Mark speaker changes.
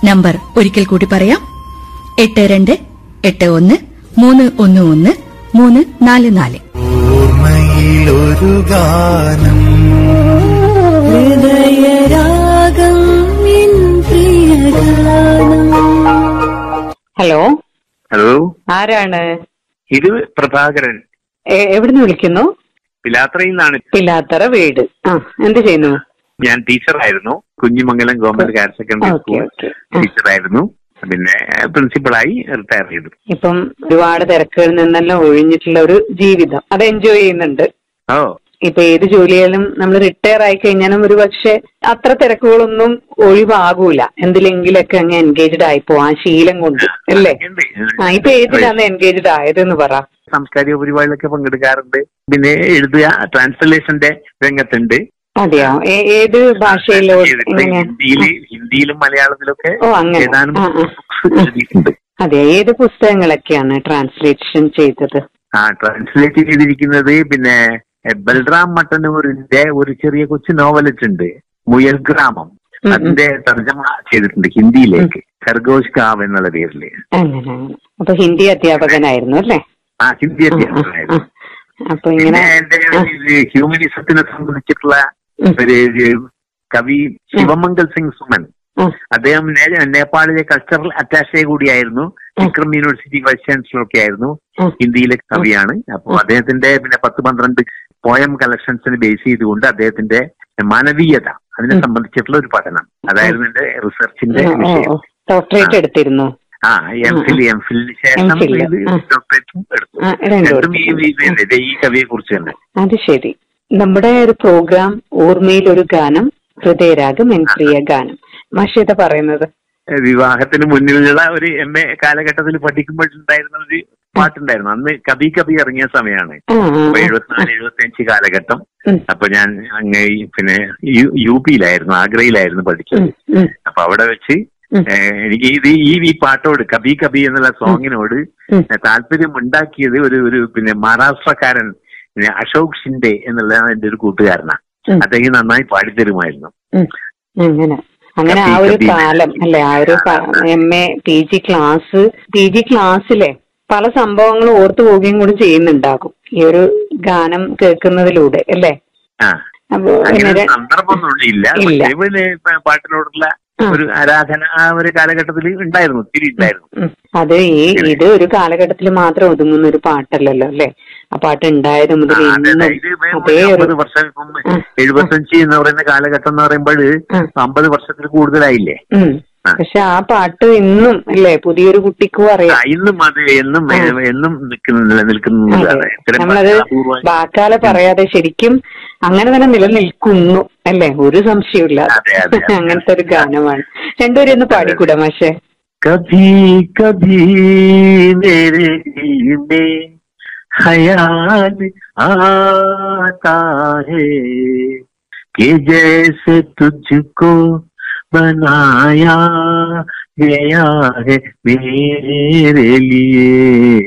Speaker 1: Number ഒരിക്കൽ കൂടി പറയാം എട്ട് രണ്ട് എട്ട് ഒന്ന് മൂന്ന് ഒന്ന് ഒന്ന് മൂന്ന് നാല് നാല്
Speaker 2: ഓർമ്മയിലൊരു ഗാനം
Speaker 3: ഹൃദയരാഗം എൻ പ്രിയഗാനം
Speaker 4: ഹലോ
Speaker 5: ഹലോ
Speaker 4: ആരാണ്
Speaker 5: ഇത് പ്രഭാകരൻ
Speaker 4: എ- എവിടുന്ന് വിളിക്കുന്നു
Speaker 5: പിലാത്രയിൽ നിന്നാണ്
Speaker 4: പിലാത്തറ വീട് ആ എന്ത് ചെയ്യുന്നു
Speaker 5: ഞാൻ ടീച്ചറായിരുന്നു Kunhimangalam government higher secondary
Speaker 4: okay
Speaker 5: school
Speaker 4: okay ആ.
Speaker 5: ടീച്ചറായിരുന്നു പിന്നെ പ്രിൻസിപ്പളായി റിട്ടയർ ചെയ്തു
Speaker 4: ഇപ്പം ഒരുപാട് തിരക്കുകളിൽ നിന്നെല്ലാം ഒഴിഞ്ഞിട്ടുള്ള ഒരു ജീവിതം അത് എൻജോയ് ചെയ്യുന്നുണ്ട്
Speaker 5: ഓ
Speaker 4: ഇപ്പൊ ഏത് ജോലിയാലും നമ്മൾ റിട്ടയർ ആയി കഴിഞ്ഞാലും ഒരു പക്ഷെ അത്ര തിരക്കുകളൊന്നും ഒഴിവാകൂല എന്തിലെങ്കിലൊക്കെ അങ്ങ് എൻഗേജ്ഡ് ആയിപ്പോ ആ ശീലം കൊണ്ട് അല്ലേ
Speaker 5: ഉണ്ട്.
Speaker 4: ആ ഇപ്പൊ ഏതിലാണ് എൻഗേജ്ഡ് ആയതെന്ന് പറ
Speaker 5: സാംസ്കാരിക പരിപാടികളൊക്കെ പങ്കെടുക്കാറുണ്ട് പിന്നെ എഴുതുക ട്രാൻസ്ലേഷന്റെ രംഗത്തുണ്ട്
Speaker 4: അതെയോ ഏ- ഏത് ഭാഷയിലോ
Speaker 5: ചെയ്തിട്ടുണ്ട്.
Speaker 4: എങ്ങനെയാ
Speaker 5: ഹിന്ദിയില് ഹിന്ദിയിലും മലയാളത്തിലൊക്കെ
Speaker 4: ഓ, അങ്ങനെ.
Speaker 5: ഏതാനും
Speaker 4: ആ, ആ.
Speaker 5: books എഴുതിയിട്ടുണ്ട്
Speaker 4: അതെ ഏത് പുസ്തകങ്ങളൊക്കെയാണ് ട്രാൻസ്ലേഷൻ ചെയ്തത്
Speaker 5: ആ ട്രാൻസ്ലേറ്റ് ചെയ്തിരിക്കുന്നത് പിന്നെ എ, ബൽറാം മട്ടന്നൂരിന്റെ ഒരു ചെറിയ കൊച്ചു നോവലറ്റ് ഉണ്ട് മുയൽ ഗ്രാമം
Speaker 4: ഉം, ഉം.
Speaker 5: അതിന്റെ തർജ്ജമ ചെയ്തിട്ടുണ്ട് ഹിന്ദിയിലേക്ക് ഖർഗോഷ് കാവ് എന്നുള്ള പേരില്
Speaker 4: അങ്ങനെ അങ്ങനെ അപ്പൊ ഹിന്ദി അധ്യാപകനായിരുന്നു അല്ലേ
Speaker 5: ആ ഹിന്ദി
Speaker 4: ആ, ആ,
Speaker 5: അധ്യാപകനായിരുന്നു
Speaker 4: ആ. അപ്പൊ
Speaker 5: പിന്നെ
Speaker 4: ഇങ്ങനെ
Speaker 5: എന്റെ
Speaker 4: ആ,
Speaker 5: ഹ്യൂമനിസത്തിനെ സംബന്ധിച്ചിട്ടുള്ള
Speaker 4: ഉം.
Speaker 5: ഒരു കവി ശിവമംഗൽ സിംഗ് സുമൻ
Speaker 4: ആ,
Speaker 5: അദ്ദേഹം നേ- നേപ്പാളിലെ കൾച്ചറൽ അറ്റാഷെ കൂടിയായിരുന്നു വിക്രം യൂണിവേഴ്സിറ്റി വൈസ് ചാൻസലർ ഒക്കെ ആയിരുന്നു
Speaker 4: ആ.
Speaker 5: ഹിന്ദിയിലെ കവിയാണ് അപ്പോൾ അദ്ദേഹത്തിന്റെ പിന്നെ പത്ത് പന്ത്രണ്ട് പോയം കളക്ഷൻസിന് ബേസ് ചെയ്തുകൊണ്ട് അദ്ദേഹത്തിന്റെ മാനവീയത അതിനെ സംബന്ധിച്ചിട്ടുള്ള ഒരു പഠനം അതായിരുന്നു എന്റെ റിസർച്ചിന്റെ
Speaker 4: ഓ, ഓ,
Speaker 5: വിഷയം
Speaker 4: ഓ. ഡോക്ടറേറ്റ് എടുത്തിരുന്നു
Speaker 5: ആ എം ഫിൽ എം ഫിലിന് ശേഷം
Speaker 4: MPhil,
Speaker 5: ഇത്
Speaker 4: ആ.
Speaker 5: ഡോക്ടറേറ്റും എടുത്തു
Speaker 4: ആ, രണ്ടും
Speaker 5: രണ്ടും ഈ
Speaker 4: എടുത്തു.
Speaker 5: ഈ- ഇത് ഈ കവിയെ കുറിച്ച് തന്നെ
Speaker 4: അത് ശരി നമ്മുടെ ഒരു പ്രോഗ്രാം ഓർമ്മയിൽ ഒരു ഗാനം ഹൃദയരാഗം എൻ പ്രിയ ഗാനം മാഷേത പറയുന്നത്
Speaker 5: വിവാഹത്തിന് മുന്നിലുള്ള ഒരു എം എ കാലഘട്ടത്തിൽ പഠിക്കുമ്പോഴുണ്ടായിരുന്ന ഒരു പാട്ടുണ്ടായിരുന്നു അന്ന് കബി കബി ഇറങ്ങിയ സമയമാണ്
Speaker 4: ആ, ആ,
Speaker 5: അപ്പൊ
Speaker 4: ആ.
Speaker 5: എഴുപത്തിനാല് എഴുപത്തി അഞ്ച് കാലഘട്ടം
Speaker 4: ഉം,
Speaker 5: അപ്പൊ ഞാൻ അങ്ങ് ഈ പിന്നെ യു- യു പിയിലായിരുന്നു ആഗ്രയിലായിരുന്നു പഠിച്ചത്
Speaker 4: ഉം, ഉം,
Speaker 5: അപ്പൊ അവിടെ വെച്ച്
Speaker 4: ഉം.
Speaker 5: ഏഹ്, എനിക്ക് ഇത് ഈ ഈ പാട്ടോട് കബി കബി എന്നുള്ള സോങ്ങിനോട്
Speaker 4: ഉം.
Speaker 5: താല്പര്യം ഉണ്ടാക്കിയത് ഒരു ഒരു പിന്നെ മഹാരാഷ്ട്രക്കാരൻ പിന്നെ അശോക് ഷിൻഡെ എന്നുള്ള എന്റെ ഒരു കൂട്ടുകാരനാ
Speaker 4: ഉം.
Speaker 5: അദ്ദേഹം നന്നായി പാടിത്തരുമായിരുന്നു
Speaker 4: ഉം. അങ്ങനെ അങ്ങനെ ആ ഒരു കാലം അല്ലെ ആ ഒരു M A P G class P G ക്ലാസ്സിലെ പല സംഭവങ്ങളും ഓർത്തു പോവുകയും കൂടി ചെയ്യുന്നുണ്ടാകും ഈ ഒരു ഗാനം കേൾക്കുന്നതിലൂടെ അല്ലേ
Speaker 5: ആ
Speaker 4: അപ്പൊ
Speaker 5: അങ്ങനെ
Speaker 4: പിന്നെ
Speaker 5: സന്ദർഭമൊന്നും ഇല്ല
Speaker 4: ഇല്ല.
Speaker 5: പക്ഷേ പിന്നെ ഇപ്പൊ പാട്ടിനോടുള്ള
Speaker 4: ആ.
Speaker 5: ഒരു ആരാധന ആ ഒരു കാലഘട്ടത്തിൽ ഉണ്ടായിരുന്നു ഒത്തിരി ഉണ്ടായിരുന്നു
Speaker 4: ഉം. അത് ഈ ഇത് ഒരു കാലഘട്ടത്തിൽ മാത്രം ഒതുങ്ങുന്ന ഒരു പാട്ടല്ലല്ലോ അല്ലെ ആ പാട്ട് ഉണ്ടായത് മുതൽ
Speaker 5: ആ, അതെ, അതെ.
Speaker 4: ഇന്നും
Speaker 5: ഇത് ഇപ്പൊ
Speaker 4: അതേ ഒരു
Speaker 5: അമ്പത് വർഷം ഇപ്പം
Speaker 4: ആ.
Speaker 5: എഴുപത്തഞ്ച് എന്ന് പറയുന്ന കാലഘട്ടം എന്ന് പറയുമ്പോൾ
Speaker 4: ആ.
Speaker 5: അമ്പത് വർഷത്തിൽ കൂടുതലായില്ലേ
Speaker 4: ഉം.
Speaker 5: ആ.
Speaker 4: പക്ഷെ ആ പാട്ട് ഇന്നും അല്ലേ പുതിയൊരു കുട്ടിക്കും
Speaker 5: ആ,
Speaker 4: അറിയാം
Speaker 5: ഇന്നും അത് എന്നും
Speaker 4: ആ.
Speaker 5: എന്നും നിൽക്കുന്ന നിലനിൽക്കുന്നതാണ്
Speaker 4: അതെ.
Speaker 5: ഇത്തരം
Speaker 4: നമ്മളത്
Speaker 5: അപൂർവമായി-
Speaker 4: വാക്കാലെ പറയാതെ ശരിക്കും അങ്ങനെ തന്നെ നിലനിൽക്കുന്നു അല്ലേ ഒരു സംശയമില്ല
Speaker 5: അതെ, അതെ, അതെ.
Speaker 4: അങ്ങനത്തെ ഒരു ഗാനമാണ് രണ്ടുപേരും ഒന്ന് പാടിക്കൂടെ മാഷെ
Speaker 5: कभी कभी मेरे दिल में ख्याल आता है कि जैसे तुझको बनाया गया है मेरे लिए